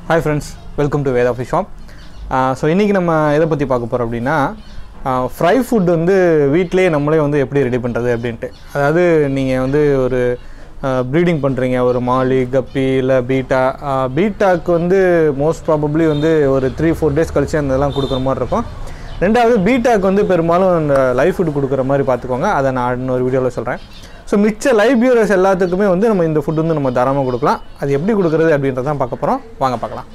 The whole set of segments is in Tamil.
hi friends welcome to Veda fish shop so இன்றைக்கி நம்ம எதை பற்றி பார்க்க போகிறோம் அப்படின்னா ஃப்ரை ஃபுட் வந்து வீட்டிலேயே நம்மளே வந்து எப்படி ரெடி பண்ணுறது அப்படின்ட்டு அதாவது நீங்கள் வந்து ஒரு ப்ரீடிங் பண்ணுறீங்க ஒரு மாலி கப்பி இல்லை பீட்டா பீட்டாக்கு வந்து மோஸ்ட் ப்ராபப்ளி வந்து ஒரு த்ரீ ஃபோர் டேஸ் கழிச்சு அந்த இதெல்லாம் கொடுக்குற மாதிரி இருக்கும் ரெண்டாவது பீட்டாக்கு வந்து பெரும்பாலும் இந்த லைஃப் ஃபுட் கொடுக்குற மாதிரி பார்த்துக்கோங்க அதை நான் இன்னொரு வீடியோவில் சொல்கிறேன் ஸோ மிச்ச லைவ் வியூரர்ஸ் எல்லாத்துக்குமே வந்து நம்ம இந்த ஃபுட் வந்து நம்ம தாராளமாக கொடுக்கலாம் அது எப்படி கொடுக்குறது அப்படின்றதான் பார்க்க போகிறோம் வாங்க பார்க்கலாம்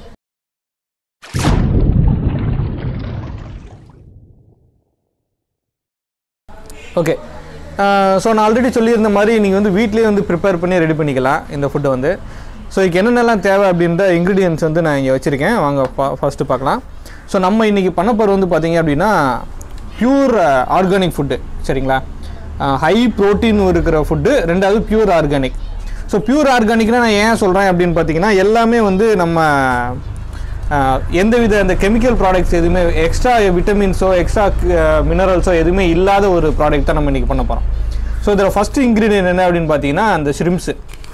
ஓகே ஸோ நான் ஆல்ரெடி சொல்லியிருந்த மாதிரி நீங்கள் வந்து வீட்லேயே வந்து ப்ரிப்பேர் பண்ணி ரெடி பண்ணிக்கலாம் இந்த ஃபுட்டை வந்து ஸோ இதுக்கு என்னென்னலாம் தேவை அப்படின்ற இன்க்ரீடியன்ஸ் வந்து நான் இங்கே வச்சுருக்கேன் வாங்க ஃபஸ்ட்டு பார்க்கலாம் ஸோ நம்ம இன்றைக்கி பண்ண போகிறது வந்து பார்த்தீங்க அப்படின்னா பியூர் ஆர்கானிக் ஃபுட்டு சரிங்களா ஹை ப்ரோட்டீன் இருக்கிற ஃபுட்டு ரெண்டாவது பியூர் ஆர்கானிக் ஸோ பியூர் ஆர்கானிக்னா நான் ஏன் சொல்கிறேன் அப்படின்னு பார்த்தீங்கன்னா எல்லாமே வந்து நம்ம ஆஹ், எந்தவித அந்த கெமிக்கல் ப்ராடக்ட்ஸ் எதுவுமே எக்ஸ்ட்ரா விட்டமின்ஸோ எக்ஸ்ட்ரா மினரல்ஸோ எதுவுமே இல்லாத ஒரு ப்ராடக்ட் தான் நம்ம இன்றைக்கி பண்ண போகிறோம் ஸோ இதில் ஃபஸ்ட்டு இன்க்ரீடியன்ட் என்ன அப்படின்னு பார்த்தீங்கன்னா அந்த ஷ்ரிம்ஸு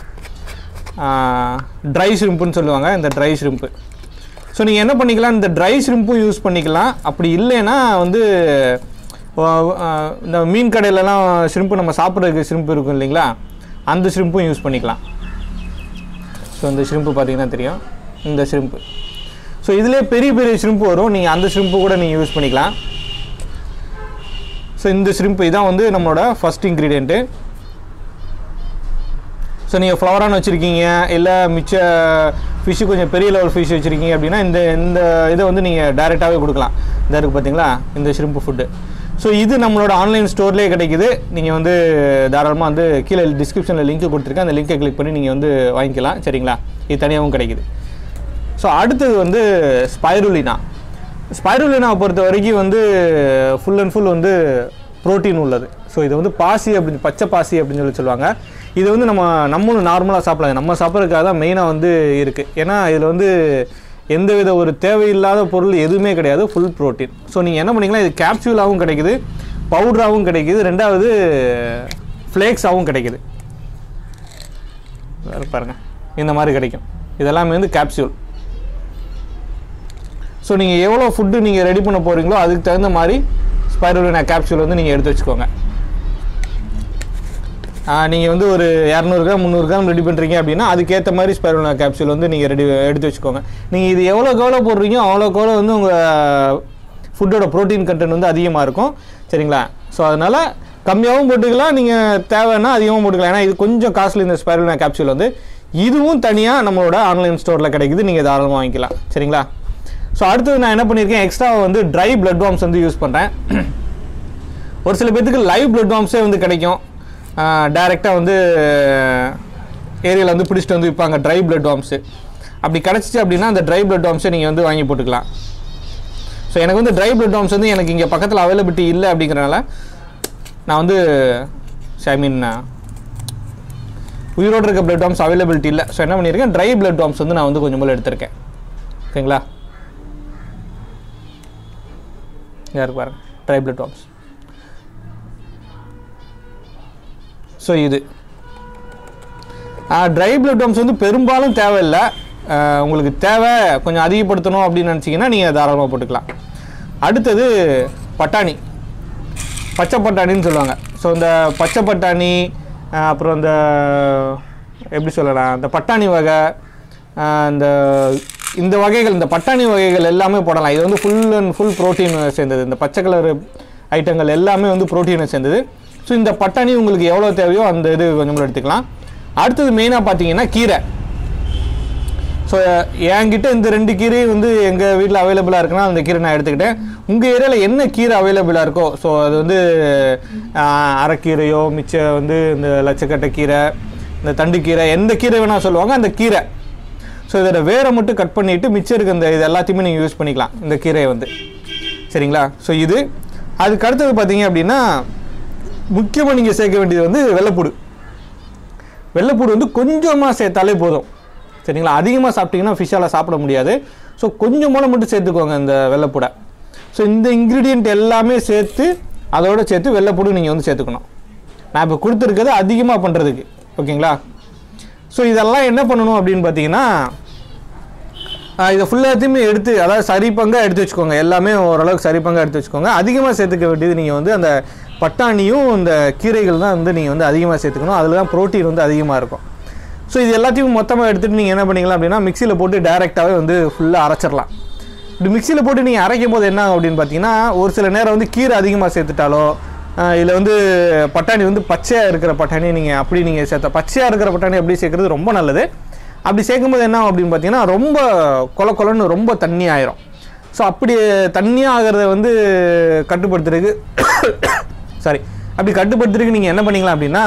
ட்ரை ஷ்ரிம்ப்புன்னு சொல்லுவாங்க இந்த ட்ரை ஷ்ரிம்ப்பு ஸோ நீங்கள் என்ன பண்ணிக்கலாம் இந்த ட்ரை ஷ்ரிம்ப்பும் யூஸ் பண்ணிக்கலாம் அப்படி இல்லைன்னா வந்து ஆஹ், ஆஹ், இந்த மீன் கடையிலலாம் ஷ்ரிம்ப்பு நம்ம சாப்பிட்றதுக்கு ஷ்ரிம்ப் இருக்கும் இல்லைங்களா அந்த ஷ்ரிம்ப்பும் யூஸ் பண்ணிக்கலாம் ஸோ இந்த ஷ்ரிம்ப்பு பார்த்தீங்கன்னா தெரியும் இந்த ஷ்ரிம்ப்பு ஸோ இதிலே பெரிய பெரிய ஷ்ரிம்ப் வரும் நீங்கள் அந்த ஷ்ரிம்ப்பு கூட நீங்கள் யூஸ் பண்ணிக்கலாம் ஸோ இந்த ஷ்ரிம்ப்பு இதான் வந்து நம்மளோட ஃபஸ்ட் இன்க்ரீடியண்ட்டு ஸோ நீங்கள் ஃப்ளவரான் வச்சுருக்கீங்க இல்லை மிச்ச ஃபிஷ்ஷு கொஞ்சம் பெரிய லெவல் ஃபிஷ் வச்சுருக்கீங்க அப்படின்னா இந்த இந்த இதை வந்து நீங்கள் டைரெக்டாகவே கொடுக்கலாம் இதாக இருக்குது பார்த்தீங்களா இந்த ஷ்ரிம்ப்பு ஃபுட்டு ஸோ இது நம்மளோட ஆன்லைன் ஸ்டோர்லேயே கிடைக்குது நீங்கள் வந்து தாராளமாக வந்து கீழே டிஸ்கிரிப்ஷனில் லிங்க் கொடுத்துருக்கேன் அந்த லிங்கை கிளிக் பண்ணி நீங்கள் வந்து வாங்கிக்கலாம் சரிங்களா இது தனியாகவும் கிடைக்குது ஸோ அடுத்தது வந்து ஸ்பைருலினா ஸ்பைருலினாவை பொறுத்த வரைக்கும் வந்து ஃபுல் அண்ட் ஃபுல் வந்து புரோட்டீன் உள்ளது ஸோ இது வந்து பாசி அப்படி பச்சை பாசி அப்படின்னு சொல்லி சொல்லுவாங்க இது வந்து நம்ம நம்மளும் நார்மலாக சாப்பிடலாம் நம்ம சாப்பிட்றதுக்காக தான் மெயினாக வந்து இருக்குது ஏன்னா இதில் வந்து எந்தவித ஒரு தேவையில்லாத பொருள் எதுவுமே கிடையாது ஃபுல் புரோட்டீன் ஸோ நீங்கள் என்ன பண்ணிக்கலாம் இது கேப்சூலாகவும் கிடைக்குது பவுடராகவும் கிடைக்குது ரெண்டாவது ஃப்ளேக்ஸாகவும் கிடைக்குது வேறு பாருங்கள் இந்த மாதிரி கிடைக்கும் இதெல்லாமே வந்து கேப்சூல் ஸோ நீங்கள் எவ்வளோ ஃபுட்டு நீங்கள் ரெடி பண்ண போகிறீங்களோ அதுக்கு தகுந்த மாதிரி ஸ்பைரோலினா கேப்சூல் வந்து நீங்கள் எடுத்து வச்சுக்கோங்க நீங்கள் வந்து ஒரு இரநூறு கிராம் முந்நூறு கிராம் ரெடி பண்ணுறீங்க அப்படின்னா அதுக்கேற்ற மாதிரி ஸ்பைரோலினா கேப்சூல் வந்து நீங்கள் ரெடி எடுத்து வச்சுக்கோங்க நீங்கள் இது எவ்வளோக்கு எவ்வளோ போடுறீங்க அவ்வளோக்கு எவ்வளோ வந்து உங்கள் ஃபுட்டோட ப்ரோட்டீன் கண்டென்ட் வந்து அதிகமாக இருக்கும் சரிங்களா ஸோ அதனால் கம்மியாகவும் போட்டுக்கலாம் நீங்கள் தேவைன்னா அதிகமாக போட்டுக்கலாம் ஏன்னா இது கொஞ்சம் காஸ்ட்லி இந்த ஸ்பைரோலினா கேப்சூல் வந்து இதுவும் தனியாக நம்மளோட ஆன்லைன் ஸ்டோரில் கிடைக்குது நீங்கள் தாராளமாக வாங்கிக்கலாம் சரிங்களா ஸோ அடுத்தது நான் என்ன பண்ணியிருக்கேன் எக்ஸ்ட்ரா வந்து ட்ரை பிளட் வார்ம்ஸ் வந்து யூஸ் பண்ணுறேன் ஒரு சில பேர்த்துக்கு லைவ் பிளட் வார்ம்ஸே வந்து கிடைக்கும் டைரெக்டாக வந்து ஏரியாவில் வந்து பிடிச்சிட்டு வந்து விற்பாங்க ட்ரை பிளட் வார்ம்ஸு அப்படி கிடச்சிச்சு அப்படின்னா அந்த ட்ரை பிளட் வார்ம்ஸை நீங்கள் வந்து வாங்கி போட்டுக்கலாம் ஸோ எனக்கு வந்து ட்ரை பிளட் வார்ம்ஸ் வந்து எனக்கு இங்கே பக்கத்தில் அவைலபிலிட்டி இல்லை அப்படிங்கிறனால நான் வந்து ஐ மீன் உயிரோடு இருக்க பிளட் வார்ம்ஸ் அவைலபிலிட்டி இல்லை ஸோ என்ன பண்ணியிருக்கேன் ட்ரை பிளட் வார்ம்ஸ் வந்து நான் வந்து கொஞ்சம் போல் எடுத்திருக்கேன் ஓகேங்களா யார் பாருங்க ட்ரை பிளட் வார்ம்ஸ் ஸோ இது ட்ரை பிளட் வார்ம்ஸ் வந்து பெரும்பாலும் தேவையில்லை ஆஹ் உங்களுக்கு தேவை கொஞ்சம் அதிகப்படுத்தணும் அப்படின்னு நினச்சிங்கன்னா நீங்கள் தாராளமாக போட்டுக்கலாம் அடுத்தது பட்டாணி பச்சை பட்டாணின்னு சொல்லுவாங்க ஸோ இந்த பச்சை பட்டாணி ஆஹ் அப்புறம் இந்த எப்படி சொல்லலாம் இந்த பட்டாணி வகை ஆஹ் இந்த இந்த வகைகள் இந்த பட்டாணி வகைகள் எல்லாமே போடலாம் இது வந்து ஃபுல் அண்ட் ஃபுல் ப்ரோட்டீன் சேர்ந்தது இந்த பச்சை கலர் ஐட்டங்கள் எல்லாமே வந்து ப்ரோட்டீனை சேர்ந்தது ஸோ இந்த பட்டாணி உங்களுக்கு எவ்வளோ தேவையோ அந்த இது கொஞ்சம் கூட எடுத்துக்கலாம் அடுத்தது மெயினாக பார்த்தீங்கன்னா கீரை ஸோ என்கிட்ட இந்த ரெண்டு கீரையும் வந்து எங்கள் வீட்டில் அவைலபிளாக இருக்குன்னா அந்த கீரை நான் எடுத்துக்கிட்டேன் உங்கள் ஏரியாவில் என்ன கீரை அவைலபிளாக இருக்கோ ஸோ அது வந்து ஆஹ், அரைக்கீரையோ மிச்சம் வந்து இந்த லட்சக்கட்டை கீரை இந்த தண்டுக்கீரை எந்த கீரை வேணால் சொல்லுவாங்க அந்த கீரை ஸோ இதோட வேரை மட்டும் கட் பண்ணிவிட்டு மிச்சம் இருக்க இந்த இது எல்லாத்தையுமே நீங்கள் யூஸ் பண்ணிக்கலாம் இந்த கீரையை வந்து சரிங்களா ஸோ இது அதுக்கு அடுத்தது பார்த்தீங்க அப்படின்னா முக்கியமாக நீங்கள் சேர்க்க வேண்டியது வந்து வெள்ளைப்பூடு வெள்ளைப்பூடு வந்து கொஞ்சமாக சேர்த்தாலே போதும் சரிங்களா அதிகமாக சாப்பிட்டீங்கன்னா ஃபிஷ்ஷால் சாப்பிட முடியாது ஸோ கொஞ்சம் மூலம் மட்டும் சேர்த்துக்கோங்க இந்த வெள்ளைப்பூடை ஸோ இந்த இன்க்ரீடியண்ட் எல்லாமே சேர்த்து அதோட சேர்த்து வெள்ளைப்பூடு நீங்கள் வந்து சேர்த்துக்கணும் நான் இப்போ கொடுத்துருக்கிறது அதிகமாக பண்ணுறதுக்கு ஓகேங்களா ஸோ இதெல்லாம் என்ன பண்ணணும் அப்படின்னு பார்த்தீங்கன்னா ஆஹ் இதை ஃபுல்லாத்தையுமே எடுத்து அதாவது சரி பங்காக எடுத்து வச்சுக்கோங்க எல்லாமே ஓரளவுக்கு சரி பங்காக எடுத்து வச்சுக்கோங்க அதிகமாக சேர்த்துக்க வேண்டியது நீங்கள் வந்து அந்த பட்டாணியும் இந்த கீரைகள் தான் வந்து நீங்கள் வந்து அதிகமாக சேர்த்துக்கணும் அதில் தான் ப்ரோட்டீன் வந்து அதிகமாக இருக்கும் ஸோ இது எல்லாத்தையும் மொத்தமாக எடுத்துகிட்டு நீங்கள் என்ன பண்ணிக்கலாம் அப்படின்னா மிக்சியில் போட்டு டேரெக்டாகவே வந்து ஃபுல்லாக அரைச்சிடலாம் இப்படி மிக்சியில் போட்டு நீங்கள் அரைக்கும் போது என்ன ஆகும் அப்படின்னு பார்த்தீங்கன்னா ஒரு சில நேரம் வந்து கீரை அதிகமாக சேர்த்துட்டாலோ இதில் வந்து பட்டாணி வந்து பச்சையாக இருக்கிற பட்டாணி நீங்கள் அப்படி நீங்கள் சேர்த்த பச்சையாக இருக்கிற பட்டாணி அப்படி சேர்க்குறது ரொம்ப நல்லது அப்படி சேர்க்கும்போது என்ன ஆகும் அப்படின்னு பார்த்தீங்கன்னா ரொம்ப கொல கொலன்னு ரொம்ப தண்ணி ஆயிரும் ஸோ அப்படி தண்ணியாக ஆகிறத வந்து கட்டுப்படுத்துறதுக்கு சாரி அப்படி கட்டுப்படுத்துறதுக்கு நீங்கள் என்ன பண்ணிக்கலாம் அப்படின்னா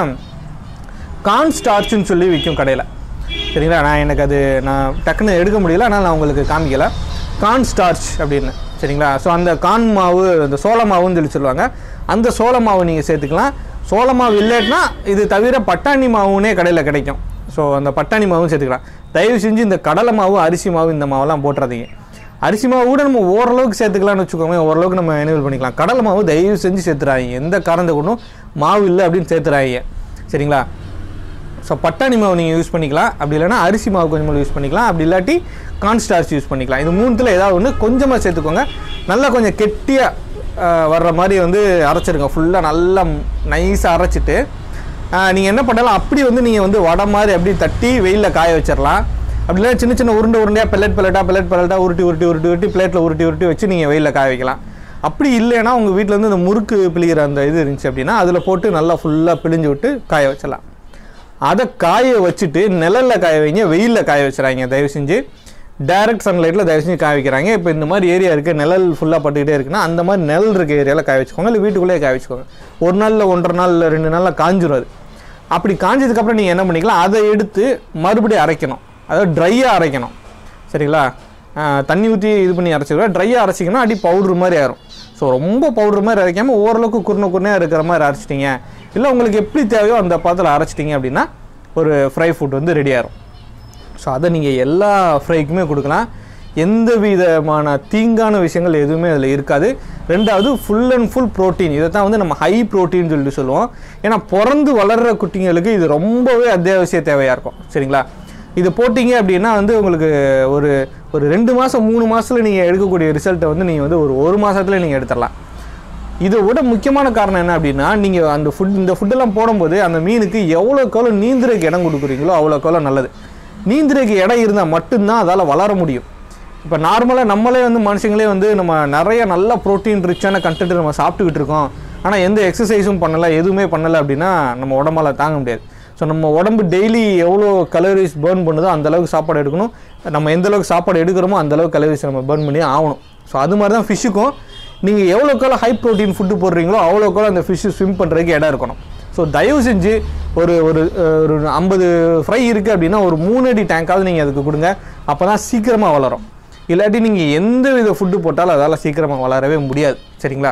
கார்ன் ஸ்டார்ச்னு சொல்லி விற்கும் கடையில் சரிங்களா நான் எனக்கு அது நான் டக்குன்னு எடுக்க முடியல ஆனால் நான் உங்களுக்கு காமிக்கல கார்ன் ஸ்டார்ச் அப்படின்னு சரிங்களா ஸோ அந்த கார்ன் மாவு அந்த சோள மாவுன்னு சொல்லி சொல்லுவாங்க அந்த சோள மாவு நீங்கள் சேர்த்துக்கலாம் சோள மாவு இல்லைன்னா இது தவிர பட்டாணி மாவுனே கடையில் கிடைக்கும் ஸோ அந்த பட்டாணி மாவும் சேர்த்துக்கலாம் தயவு செஞ்சு இந்த கடலை மாவு அரிசி மாவு இந்த மாவெல்லாம் போட்டுறாதீங்க அரிசி மாவு கூட நம்ம ஓரளவுக்கு சேர்த்துக்கலாம்னு வச்சுக்கோங்க ஓரளவுக்கு நம்ம எனேபிள் பண்ணிக்கலாம் கடலை மாவு தயவு செஞ்சு சேர்த்துறாங்க எந்த காரணத்தை கொண்டும் மாவு இல்லை அப்படின்னு சேர்த்துறாங்க சரிங்களா ஸோ பட்டாணி மாவு நீங்கள் யூஸ் பண்ணிக்கலாம் அப்படி இல்லைன்னா அரிசி மாவு கொஞ்சமாக யூஸ் பண்ணிக்கலாம் அப்படி இல்லாட்டி கார்ன்ஸ்டார்ச் யூஸ் பண்ணிக்கலாம் இது மூணுத்தில் ஏதாவது ஒன்று கொஞ்சமாக சேர்த்துக்கோங்க நல்லா கொஞ்சம் கெட்டியாக வர்ற மாதிரி வந்து அரைச்சிருங்க ஃபுல்லாக நல்லா நைஸாக அரைச்சிட்டு நீங்கள் என்ன பண்ணலாம் அப்படி வந்து நீங்கள் வந்து வடை மாதிரி அப்படி தட்டி வெயிலில் காய வச்சிடலாம் அப்படி இல்லைன்னா சின்ன சின்ன உருண்டை உருண்டையாக பெல்லட் பெல்லட்டாக பெல்லட் பெல்லட்டாக உருட்டி உருட்டி உருட்டி உருட்டி பிளேட்டில் உருட்டி உருட்டி வச்சு நீங்கள் வெயிலில் காய வைக்கலாம் அப்படி இல்லைன்னா உங்கள் வீட்டில் வந்து இந்த முறுக்கு பிழிகிற அந்த இது இருந்துச்சு அப்படின்னா அதில் போட்டு நல்லா ஃபுல்லாக பிழிஞ்சு விட்டு காய வச்சிடலாம் அதை காய வச்சுட்டு நிழலில் காய வைங்க வெயிலில் காய வச்சுறாங்க தயவு செஞ்சு டைரக்ட் சன்லைட்டில் தயவு செஞ்சு காய வைக்கிறாங்க இப்போ இந்த மாதிரி ஏரியா இருக்குது நிழல் ஃபுல்லாக பட்டுக்கிட்டே இருக்குன்னா அந்த மாதிரி நிழல் இருக்க ஏரியாவில் காய வச்சுக்கோங்க இல்லை வீட்டுக்குள்ளேயே காய வச்சுக்கோங்க ஒரு நாளில் ஒன்றரை நாள் இல்லை ரெண்டு நாளில் காஞ்சிரும் அது அப்படி காஞ்சதுக்கப்புறம் நீங்கள் என்ன பண்ணிக்கலாம் அதை எடுத்து மறுபடியும் அரைக்கணும் அதாவது ட்ரையாக அரைக்கணும் சரிங்களா ஆஹ் தண்ணி ஊற்றி இது பண்ணி அரைச்சிக்கலாம் ட்ரையாக அரைச்சிங்கன்னா அடி பவுடர் மாதிரி ஆயிரும் ஸோ ரொம்ப பவுடர் மாதிரி அரைக்காமல் ஓரளவுக்கு குறுன குறுனையாக இருக்கிற மாதிரி அரைச்சிட்டிங்க இல்லை உங்களுக்கு எப்படி தேவையோ அந்த பாத்திரம் அரைச்சிட்டிங்க அப்படின்னா ஒரு ஃப்ரை ஃபுட் வந்து ரெடி ஆயிரும் ஸோ அதை நீங்கள் எல்லா ஃப்ரைக்குமே கொடுக்கலாம் எந்த விதமான தீங்கான விஷயங்கள் எதுவுமே அதில் இருக்காது ரெண்டாவது ஃபுல் அண்ட் ஃபுல் ப்ரோட்டீன் இதை தான் வந்து நம்ம ஹை ப்ரோட்டீன் சொல்லிட்டு சொல்லுவோம் ஏன்னா பிறந்து வளர்கிற குட்டிங்களுக்கு இது ரொம்பவே அத்தியாவசிய தேவையாக இருக்கும் சரிங்களா இது போட்டிங்க அப்படின்னா வந்து உங்களுக்கு ஒரு ஒரு ரெண்டு மாதம் மூணு மாதத்தில் நீங்கள் எடுக்கக்கூடிய ரிசல்ட்டை வந்து நீங்கள் வந்து ஒரு ஒரு மாதத்தில் நீங்கள் எடுத்துடலாம் இதை விட முக்கியமான காரணம் என்ன அப்படின்னா நீங்கள் அந்த ஃபுட் இந்த ஃபுட்டெல்லாம் போடும்போது அந்த மீனுக்கு எவ்வளோக்கு எவ்வளோ நீந்துறதுக்கு இடம் கொடுக்குறீங்களோ அவ்வளோக்கு எவ்வளோ நல்லது நீந்துறதுக்கு இடம் இருந்தால் மட்டும்தான் அதால் வளர முடியும் இப்போ நார்மலாக நம்மளே வந்து மனுஷங்களே வந்து நம்ம நிறைய நல்ல ப்ரோட்டீன் ரிச்சான கண்டென்ட் நம்ம சாப்பிட்டுக்கிட்டு இருக்கோம் ஆனால் எந்த எக்ஸசைஸும் பண்ணலை எதுவுமே பண்ணலை அப்படின்னா நம்ம உடம்பால் தாங்க முடியாது ஸோ நம்ம உடம்பு டெய்லி எவ்வளோ கலோரிஸ் பேர்ன் பண்ணுதோ அந்த அளவுக்கு சாப்பாடு எடுக்கணும் நம்ம எந்த அளவுக்கு சாப்பாடு எடுக்கிறோமோ அந்த அளவுக்கு கலோரிஸ் நம்ம பேர்ன் பண்ணி ஆகணும் ஸோ அது மாதிரி தான் ஃபிஷ்ஷுக்கும் நீங்கள் எவ்வளோக்கெவ்வளோ ஹை ப்ரோட்டீன் ஃபுட்டு போடுறீங்களோ அவ்வளோக்கெவ்வளோ அந்த ஃபிஷ்ஷு ஸ்விம் பண்ணுறதுக்கு இடம் இருக்கணும் ஸோ தயவு செஞ்சு ஒரு ஒரு அஹ், ஒரு ஐம்பது ஃப்ரை இருக்குது அப்படின்னா ஒரு மூணு அடி டேங்காவது நீங்கள் அதுக்கு கொடுங்க அப்போ தான் சீக்கிரமாக வளரும் இல்லாட்டி நீங்கள் எந்த வித ஃபுட்டு போட்டாலும் அதால் சீக்கிரமாக வளரவே முடியாது சரிங்களா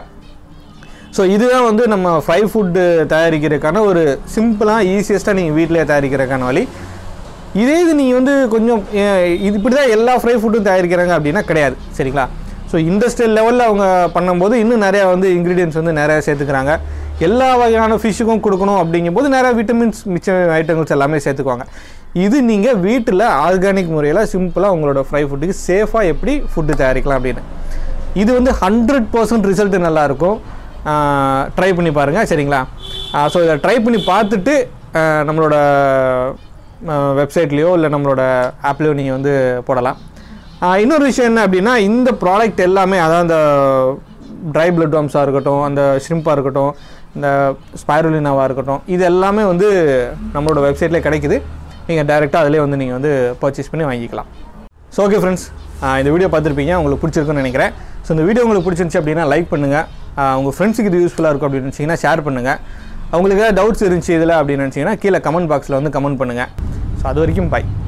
ஸோ இதுதான் வந்து நம்ம ஃப்ரை ஃபுட்டு தயாரிக்கிறதுக்கான ஒரு சிம்பிளாக ஈஸியஸ்ட்டாக நீங்கள் வீட்டிலே தயாரிக்கிறதுக்கான வழி இதே இது நீங்கள் வந்து கொஞ்சம் அஹ், இது இப்படி தான் எல்லா ஃப்ரை ஃபுட்டும் தயாரிக்கிறாங்க அப்படின்னா கிடையாது சரிங்களா ஸோ இண்டஸ்ட்ரியல் லெவலில் அவங்க பண்ணும்போது இன்னும் நிறையா வந்து இன்க்ரீடியன்ஸ் வந்து நிறையா சேர்த்துக்கிறாங்க எல்லா வகையான ஃபிஷ்ஷுக்கும் கொடுக்கணும் அப்படிங்கும்போது நிறையா விட்டமின்ஸ் மிச்ச ஐட்டங்கள்ஸ் எல்லாமே சேர்த்துக்குவாங்க இது நீங்கள் வீட்டில் ஆர்கானிக் முறையில் சிம்பிளாக உங்களோட ஃப்ரை ஃபுட்டுக்கு சேஃபாக எப்படி ஃபுட்டு தயாரிக்கலாம் அப்படின்னு இது வந்து ஹண்ட்ரட் பர்சன்ட் ரிசல்ட் நல்லாயிருக்கும் ட்ரை பண்ணி பாருங்கள் சரிங்களா ஸோ இதை ட்ரை பண்ணி பார்த்துட்டு ஆஹ் நம்மளோட வெப்சைட்லேயோ இல்லை நம்மளோட ஆப்லேயோ நீங்கள் வந்து போடலாம் ஆஹ் இன்னொரு விஷயம் என்ன அப்படின்னா இந்த ப்ராடக்ட் எல்லாமே அதாவது அந்த ட்ரை பிளட் வாம்ஸாக இருக்கட்டும் அந்த ஷ்ரிம்பாக இருக்கட்டும் இந்த ஸ்பைருலினாவாக இருக்கட்டும் இது எல்லாமே வந்து நம்மளோட வெப்சைட்லேயே கிடைக்குது நீங்கள் டைரெக்டாக அதிலே வந்து நீங்கள் வந்து பர்ச்சேஸ் பண்ணி வாங்கிக்கலாம் ஸோ ஓகே ஃப்ரெண்ட்ஸ் இந்த வீடியோ பார்த்துருப்பீங்க உங்களுக்கு பிடிச்சிருக்குன்னு நினைக்கிறேன் ஸோ இந்த வீடியோ உங்களுக்கு பிடிச்சிருந்துச்சு அப்படின்னா லைக் பண்ணுங்கள் உங்கள் ஃப்ரெண்ட்ஸுக்கு இது யூஸ்ஃபுல்லாக இருக்கும் அப்படின்னு நினச்சிங்கன்னா ஷேர் பண்ணுங்கள் உங்களுக்கு ஏதாவது டவுட்ஸ் இருந்துச்சு இதில் அப்படின்னு நினச்சிங்கன்னா கீழே கமெண்ட் பாக்ஸில் வந்து கமெண்ட் பண்ணுங்கள் ஸோ அது வரைக்கும் பை